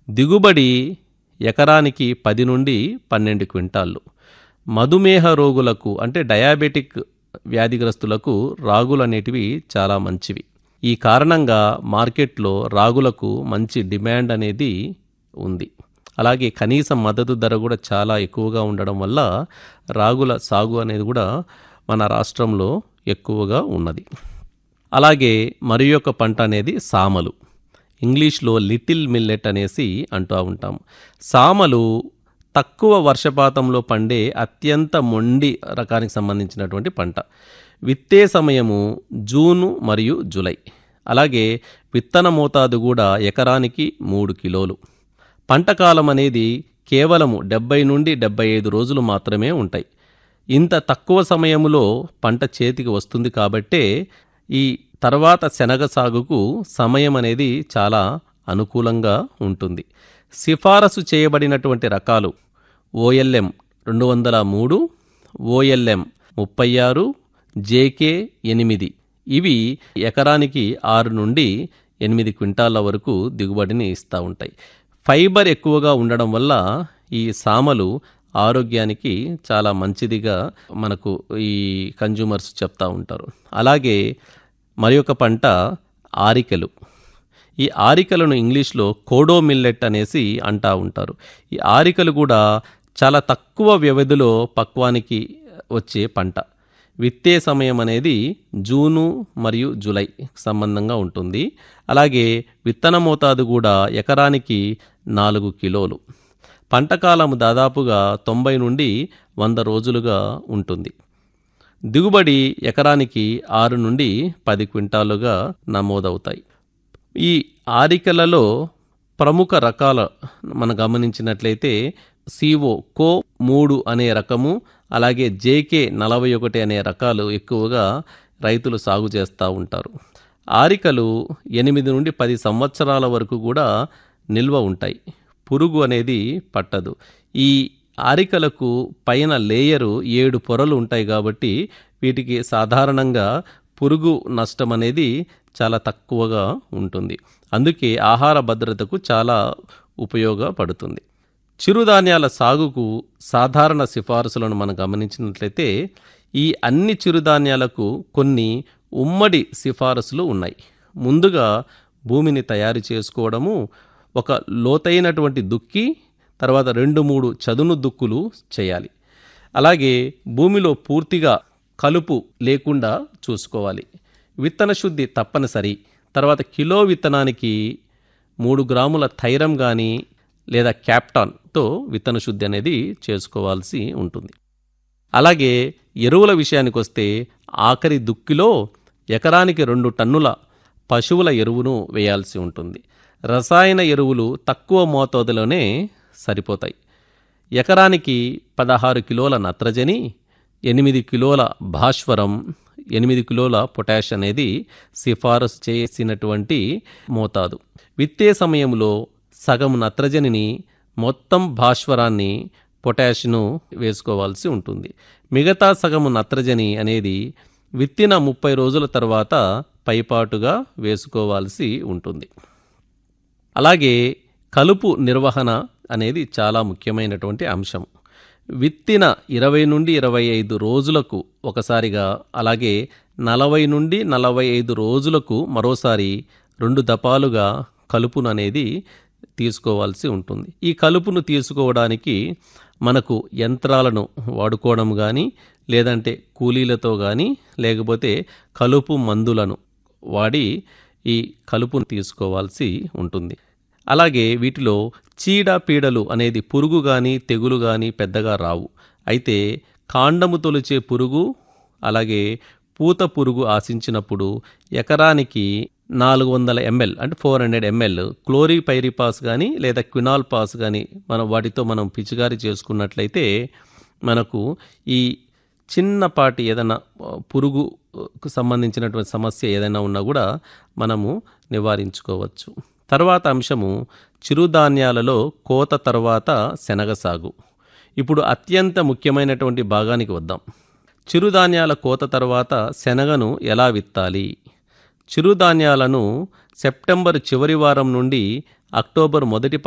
దిగుబడి ఎకరానికి పది నుండి పన్నెండు క్వింటాళ్ళు మధుమేహ రోగులకు అంటే డయాబెటిక్ వ్యాధిగ్రస్తులకు రాగులు అనేటివి చాలా మంచివి ఈ కారణంగా మార్కెట్లో రాగులకు మంచి డిమాండ్ అనేది ఉంది అలాగే కనీస మద్దతు ధర కూడా చాలా ఎక్కువగా ఉండడం వల్ల రాగుల సాగు అనేది కూడా మన రాష్ట్రంలో ఎక్కువగా ఉన్నది అలాగే మరి యొక్క పంట అనేది సామలు ఇంగ్లీష్లో లిటిల్ మిల్లెట్ అనేసి అంటూ ఉంటాం సామలు తక్కువ వర్షపాతంలో పండే అత్యంత మొండి రకానికి సంబంధించినటువంటి పంట విత్తే సమయము జూను మరియు జూలై అలాగే విత్తన మోతాదు కూడా ఎకరానికి మూడు కిలోలు పంట కాలం అనేది కేవలము డెబ్బై నుండి డెబ్బై ఐదు రోజులు మాత్రమే ఉంటాయి ఇంత తక్కువ సమయంలో పంట చేతికి వస్తుంది కాబట్టే ఈ తర్వాత శనగ సాగుకు సమయం అనేది చాలా అనుకూలంగా ఉంటుంది సిఫారసు చేయబడినటువంటి రకాలు ఓఎల్ఎం రెండు వందల మూడు ఓఎల్ఎం ముప్పై ఆరు జేకే ఎనిమిది ఇవి ఎకరానికి ఆరు నుండి ఎనిమిది క్వింటాల వరకు దిగుబడిని ఇస్తూ ఉంటాయి ఫైబర్ ఎక్కువగా ఉండడం వల్ల ఈ సామలు ఆరోగ్యానికి చాలా మంచిదిగా మనకు ఈ కన్జ్యూమర్స్ చెప్తా ఉంటారు అలాగే మరి ఒక పంట ఆరికలు ఈ ఆరికలను ఇంగ్లీష్లో కోడో మిల్లెట్ అనేసి అంటా ఉంటారు ఈ ఆరికలు కూడా చాలా తక్కువ వ్యవధిలో పక్వానికి వచ్చే పంట విత్తే సమయం అనేది జూను మరియు జూలై సంబంధంగా ఉంటుంది అలాగే విత్తన మోతాదు కూడా ఎకరానికి నాలుగు కిలోలు పంట కాలం దాదాపుగా తొంభై నుండి వంద రోజులుగా ఉంటుంది దిగుబడి ఎకరానికి ఆరు నుండి పది క్వింటాలుగా నమోదవుతాయి ఈ ఆరికలలో ప్రముఖ రకాల మనం గమనించినట్లయితే సిఓ కో మూడు అనే రకము అలాగే జేకే నలభై ఒకటి అనే రకాలు ఎక్కువగా రైతులు సాగు చేస్తూ ఉంటారు ఆరికలు ఎనిమిది నుండి పది సంవత్సరాల వరకు కూడా నిల్వ ఉంటాయి పురుగు అనేది పట్టదు ఈ ఆరికలకు పైన లేయరు ఏడు పొరలు ఉంటాయి కాబట్టి వీటికి సాధారణంగా పురుగు నష్టం అనేది చాలా తక్కువగా ఉంటుంది అందుకే ఆహార భద్రతకు చాలా ఉపయోగపడుతుంది చిరుధాన్యాల సాగుకు సాధారణ సిఫారసులను మనం గమనించినట్లయితే ఈ అన్ని చిరుధాన్యాలకు కొన్ని ఉమ్మడి సిఫారసులు ఉన్నాయి ముందుగా భూమిని తయారు చేసుకోవడము ఒక లోతైనటువంటి దుక్కి తర్వాత రెండు మూడు చదును దుక్కులు చేయాలి అలాగే భూమిలో పూర్తిగా కలుపు లేకుండా చూసుకోవాలి విత్తన శుద్ధి తప్పనిసరి తర్వాత కిలో విత్తనానికి మూడు గ్రాముల థైరం కానీ లేదా క్యాప్టాన్తో విత్తన శుద్ధి అనేది చేసుకోవాల్సి ఉంటుంది అలాగే ఎరువుల విషయానికి వస్తే ఆఖరి దుక్కిలో ఎకరానికి రెండు టన్నుల పశువుల ఎరువును వేయాల్సి ఉంటుంది రసాయన ఎరువులు తక్కువ మోతాదులోనే సరిపోతాయి ఎకరానికి పదహారు కిలోల నత్రజని ఎనిమిది కిలోల భాస్వరం ఎనిమిది కిలోల పొటాష్ అనేది సిఫారసు చేసినటువంటి మోతాదు విత్తే సమయంలో సగం నత్రజనిని మొత్తం భాస్వరాన్ని పొటాష్ను వేసుకోవాల్సి ఉంటుంది మిగతా సగము నత్రజని అనేది విత్తిన ముప్పై రోజుల తర్వాత పైపాటుగా వేసుకోవాల్సి ఉంటుంది అలాగే కలుపు నిర్వహణ అనేది చాలా ముఖ్యమైనటువంటి అంశం విత్తిన ఇరవై నుండి ఇరవై ఐదు రోజులకు ఒకసారిగా అలాగే నలభై నుండి నలభై ఐదు రోజులకు మరోసారి రెండు దపాలుగా కలుపును అనేది తీసుకోవాల్సి ఉంటుంది ఈ కలుపును తీసుకోవడానికి మనకు యంత్రాలను వాడుకోవడం కానీ లేదంటే కూలీలతో కానీ లేకపోతే కలుపు మందులను వాడి ఈ కలుపును తీసుకోవాల్సి ఉంటుంది అలాగే వీటిలో చీడ పీడలు అనేది పురుగు కానీ తెగులు కానీ పెద్దగా రావు అయితే కాండము తొలిచే పురుగు అలాగే పూత పురుగు ఆశించినప్పుడు ఎకరానికి నాలుగు వందల ఎంఎల్ అంటే ఫోర్ హండ్రెడ్ ఎంఎల్ క్లోరిపైరిపాస్ కానీ లేదా క్వినాల్ పాస్ కానీ మనం వాటితో మనం పిచికారీ చేసుకున్నట్లయితే మనకు ఈ చిన్నపాటి ఏదైనా పురుగుకు సంబంధించినటువంటి సమస్య ఏదైనా ఉన్నా కూడా మనము నివారించుకోవచ్చు తర్వాత అంశము చిరుధాన్యాలలో కోత తర్వాత శనగ సాగు ఇప్పుడు అత్యంత ముఖ్యమైనటువంటి భాగానికి వద్దాం చిరుధాన్యాల కోత తర్వాత శనగను ఎలా విత్తాలి చిరుధాన్యాలను సెప్టెంబర్ చివరి వారం నుండి అక్టోబర్ మొదటి